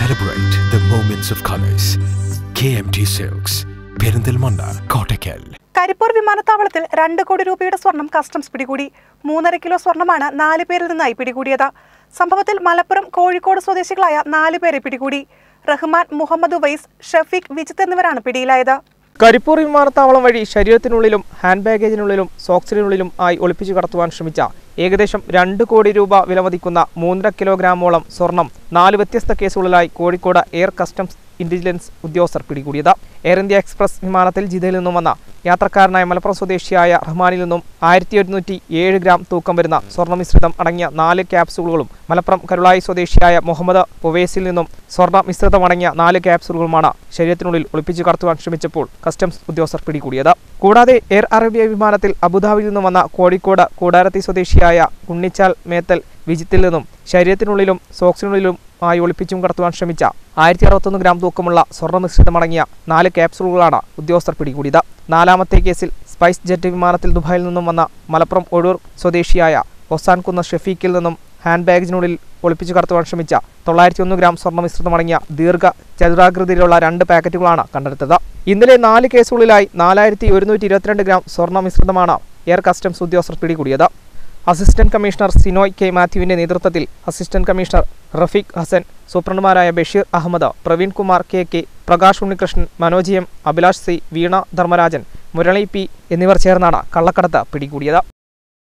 Celebrate the moments of colors. KMT Silks, Perinthalmanna Kottakkal Karipur വിമാനത്താവളത്തിൽ രണ്ട് കോടി രൂപയുടെ സ്വർണം കസ്റ്റംസ് പിടികൂടി മൂന്നര കിലോ സ്വർണമാണ് നാല് പേരിൽ നിന്നായി പിടികൂടിയത് സംഭവത്തിൽ മലപ്പുറം കോഴിക്കോട് സ്വദേശികളായ നാല് പേരെ പിടികൂടി റഹ്മാൻ മുഹമ്മദ് ഉവൈസ് ഷഫീഖ് വിജിത്ത് എന്നിവരാണ് പിടിയിലായത് കരിപ്പൂർ വിമാനത്താവളം വഴി ശരീരത്തിനുള്ളിലും ഹാൻഡ് ബാഗേജിനുള്ളിലും സോക്സിനുള്ളിലും ആയി ഒളിപ്പിച്ചു കടത്തുവാൻ ശ്രമിച്ച ഏകദേശം രണ്ട് കോടി രൂപ വിലമതിക്കുന്ന മൂന്നര കിലോഗ്രാമോളം സ്വർണം നാല് വ്യത്യസ്ത കേസുകളിലായി കോഴിക്കോട് എയർ കസ്റ്റംസ് ഇന്റലിജൻസ് ഉദ്യോഗസ്ഥർ പിടികൂടിയത് എയർ ഇന്ത്യ എക്സ്പ്രസ് വിമാനത്തിൽ ജിദ്ദയിൽ നിന്നും വന്ന യാത്രക്കാരനായ മലപ്പുറം സ്വദേശിയായ റഹ്മാനിൽ നിന്നും ആയിരത്തി ഒരുന്നൂറ്റി ഏഴ് ഗ്രാം തൂക്കം വരുന്ന സ്വർണ്ണ മിശ്രിതം അടങ്ങിയ നാല് ക്യാപ്സൂളുകളും മലപ്പുറം കരുളായി സ്വദേശിയായ മുഹമ്മദ് പുവേസിൽ നിന്നും സ്വർണ്ണ മിശ്രിതം അടങ്ങിയ നാല് ക്യാപ്സൂളുകളുമാണ് ശരീരത്തിനുള്ളിൽ ഒളിപ്പിച്ചു കടത്തുവാൻ ശ്രമിച്ചപ്പോൾ കസ്റ്റംസ് ഉദ്യോഗസ്ഥർ പിടികൂടിയത് കൂടാതെ എയർ അറേബ്യ വിമാനത്തിൽ അബുദാബിയിൽ നിന്നും വന്ന കോഴിക്കോട് കൂടാരത്തി സ്വദേശിയായ ഉണ്ണിച്ചാൽ മേത്തൽ വിജിത്തിൽ നിന്നും ശരീരത്തിനുള്ളിലും സോക്സിനുള്ളിലും ആയി ഒളിപ്പിച്ചും കടത്തുവാൻ ശ്രമിച്ച ആയിരത്തി അറുപത്തൊന്ന് ഗ്രാം തൂക്കമുള്ള സ്വർണ്ണ മിശ്രിതമടങ്ങിയ നാല് ക്യാപ്സൂളുകളാണ് ഉദ്യോഗസ്ഥർ പിടികൂടിയത് നാലാമത്തെ കേസിൽ സ്പൈസ് ജെറ്റ് വിമാനത്തിൽ ദുബായിൽ നിന്നും വന്ന മലപ്പുറം ഒഴൂർ സ്വദേശിയായ ഒസാൻ കുന്ന ഷെഫീഖിൽ നിന്നും ഹാൻഡ് ബാഗിനുള്ളിൽ ഒളിപ്പിച്ചു കടത്തുവാൻ ശ്രമിച്ച തൊള്ളായിരത്തി ഒന്ന് ഗ്രാം സ്വർണ്ണ മിശ്രിതമടങ്ങിയ ദീർഘ ചതുരാകൃതിയിലുള്ള രണ്ട് പാക്കറ്റുകളാണ് കണ്ടെടുത്തത് ഇന്നലെ നാല് കേസുകളിലായി നാലായിരത്തി ഒരുന്നൂറ്റി ഇരുപത്തിരണ്ട് ഗ്രാം സ്വർണ്ണ മിശ്രിതമാണ് എയർ കസ്റ്റംസ് ഉദ്യോഗസ്ഥർ പിടികൂടിയത് അസിസ്റ്റന്റ് കമ്മീഷണർ സിനോയ് കെ മാത്യുവിന്റെ നേതൃത്വത്തിൽ അസിസ്റ്റന്റ് കമ്മീഷണർ റഫീഖ് ഹസൻ സൂപ്രണ്ടുമാരായ Basheer Ahammed Praveen Kumar K K Prakash Unnikrishnan Manoj M Abhilash C Veena Dharmarajan Murali P എന്നിവർ ചേർന്നാണ് കള്ളക്കടത്ത് പിടികൂടിയത്